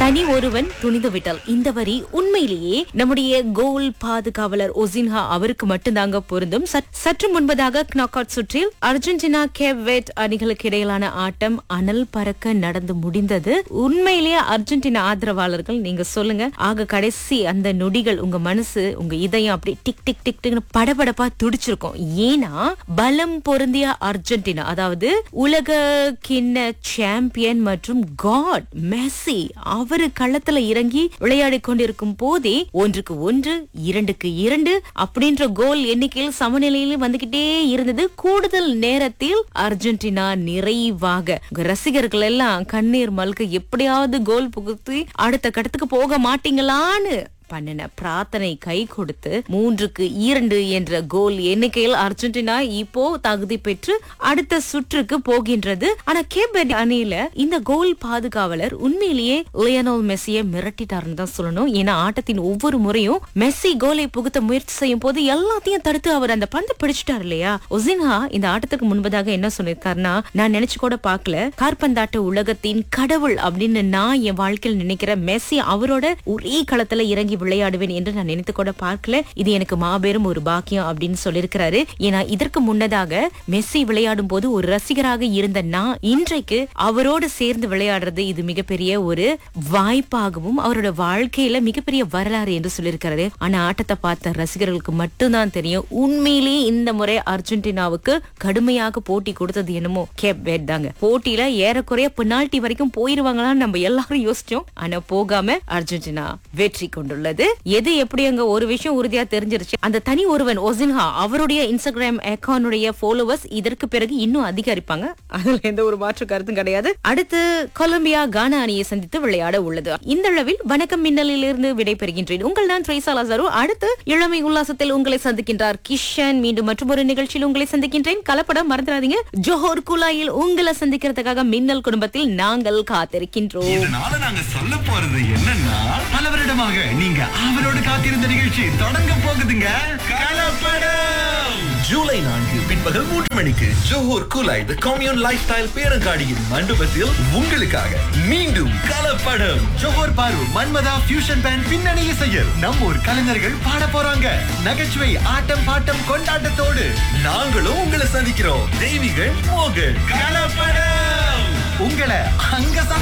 தனி ஒருவன் துணிந்து விட்டால் இந்த வரி உண்மையிலேயே நம்முடைய கோல் பாதுகாவலர் ஒசின்ஹா அவருக்கு மட்டும்தாங்க பொருந்தும் சற்- சற்று முன்பதாக நாக் அவுட் சுற்றில் அர்ஜென்டினா கேப்வெட் அணிகளுக்கு இடையிலான ஆட்டம் அனல் பறக்க நடந்து முடிந்தது உண்மையிலேயே அர்ஜென்டினா ஆதரவாளர்கள் நீங்க சொல்லுங்க ஆக கடைசி அந்த நொடிகள் உங்க மனசு உங்க இதயம் அப்படி டிக் டிக் டிக் டிக்னு படபடப்பா துடிச்சிருக்கும் ஏன்னா பலம் பொருந்திய அர்ஜென்டினா அதாவது உலக கிண்ண சாம்பியன் மற்றும் காட் மெஸ்ஸி அவரு களத்துல இறங்கி விளையாடி கொண்டிருக்கும் போதே ஒன்றுக்கு ஒன்று இரண்டுக்கு இரண்டு அப்படின்ற கோல் எண்ணிக்கையில் சமநிலையில் வந்துகிட்டே இருந்தது கூடுதல் நேரத்தில் அர்ஜென்டினா நிறைவாக உங்க ரசிகர்கள் எல்லாம் கண்ணீர் மல்க எப்படியாவது கோல் புகுத்தி அடுத்த கட்டத்துக்கு போக மாட்டீங்களான்னு பண்ணின பிரார்த்தனை கை கொடுத்து மூன்றுக்கு இரண்டு என்ற கோல் எண்ணிக்கையில் அர்ஜென்டினா இப்போ தகுதி பெற்று அடுத்த சுற்றுக்கு போகின்றது ஆனா கேப் அணியில இந்த கோல் பாதுகாவலர் உண்மையிலேயே லியனோல் மெஸ்ஸியை மிரட்டிட்டாருன்னு தான் சொல்லணும் ஏன்னா ஆட்டத்தின் ஒவ்வொரு முறையும் மெஸ்ஸி கோலை புகுத்த முயற்சி செய்யும் போது எல்லாத்தையும் தடுத்து அவர் அந்த பந்து பிடிச்சிட்டாரு இல்லையா ஒசின்ஹா இந்த ஆட்டத்துக்கு முன்பதாக என்ன சொல்லியிருக்காருன்னா நான் நினைச்சு கூட பார்க்கல கார்பந்தாட்ட உலகத்தின் கடவுள் அப்படின்னு நான் என் வாழ்க்கையில் நினைக்கிற மெஸ்ஸி அவரோட ஒரே களத்துல இறங்கி விளையாடுவேன் என்று நான் நினைத்து கூட பார்க்கல இது எனக்கு மாபெரும் ஒரு பாக்கியம் அப்படின்னு சொல்லியிருக்கிறாரு ஏன்னா இதற்கு முன்னதாக மெஸ்ஸி விளையாடும் போது ஒரு ரசிகராக இருந்த நான் இன்றைக்கு அவரோடு சேர்ந்து விளையாடுறது இது மிகப்பெரிய ஒரு வாய்ப்பாகவும் அவரோட வாழ்க்கையில மிகப்பெரிய வரலாறு என்று சொல்லியிருக்கிறாரு ஆனா ஆட்டத்தை பார்த்த ரசிகர்களுக்கு மட்டும்தான் தெரியும் உண்மையிலேயே இந்த முறை அர்ஜென்டினாவுக்கு கடுமையாக போட்டி கொடுத்தது என்னமோ கேப் வேட் தாங்க போட்டியில ஏறக்குறைய பெனால்டி வரைக்கும் போயிருவாங்களான்னு நம்ம எல்லாரும் யோசிச்சோம் ஆனா போகாம அர்ஜென்டினா வெற்றி கொண்டுள்ளது எது எப்படி அங்க ஒரு விஷயம் உறுதியா தெரிஞ்சிருச்சு அந்த தனி ஒருவன் ஒசின்ஹா அவருடைய இன்ஸ்டாகிராம் அக்கௌண்டுடைய ஃபாலோவர்ஸ் இதற்கு பிறகு இன்னும் அதிகரிப்பாங்க அதுல எந்த ஒரு மாற்று கருத்தும் கிடையாது அடுத்து கொலம்பியா கானா அணியை சந்தித்து விளையாட உள்ளது இந்த அளவில் வணக்கம் மின்னலில் இருந்து விடைபெறுகின்றேன் உங்கள் நான் ட்ரேசா லாசாரு அடுத்து இளமை உல்லாசத்தில் உங்களை சந்திக்கின்றார் கிஷன் மீண்டும் மற்றொரு நிகழ்ச்சியில் உங்களை சந்திக்கின்றேன் கலப்படம் மறந்துடாதீங்க ஜோஹர் குலாயில் உங்களை சந்திக்கிறதுக்காக மின்னல் குடும்பத்தில் நாங்கள் காத்திருக்கின்றோம் இதனால நாங்க சொல்ல போறது என்னன்னா பல வருடமாக நீங்க அவரோடு காத்திருந்த நிகழ்ச்சி தொடங்க போகுதுங்க கலப்படம் ஜூலை நான்கு பிற்பகல் மூன்று மணிக்கு Johor Kulai the Commune lifestyle பேரங்காடியின் மண்டபத்தில் உங்களுக்காக மீண்டும் கலப்படம் ஜோஹர் பாரு மன்மதா ஃபியூஷன் பேண்ட் பின்னணி இசையில் நம்ம ஊர் கலைஞர்கள் பாட போறாங்க நகைச்சுவை ஆட்டம் பாட்டம் கொண்டாட்டத்தோடு நாங்களும் உங்களை சந்திக்கிறோம் தெய்வீகள் மோகன் கலப்படம் உங்களை அங்க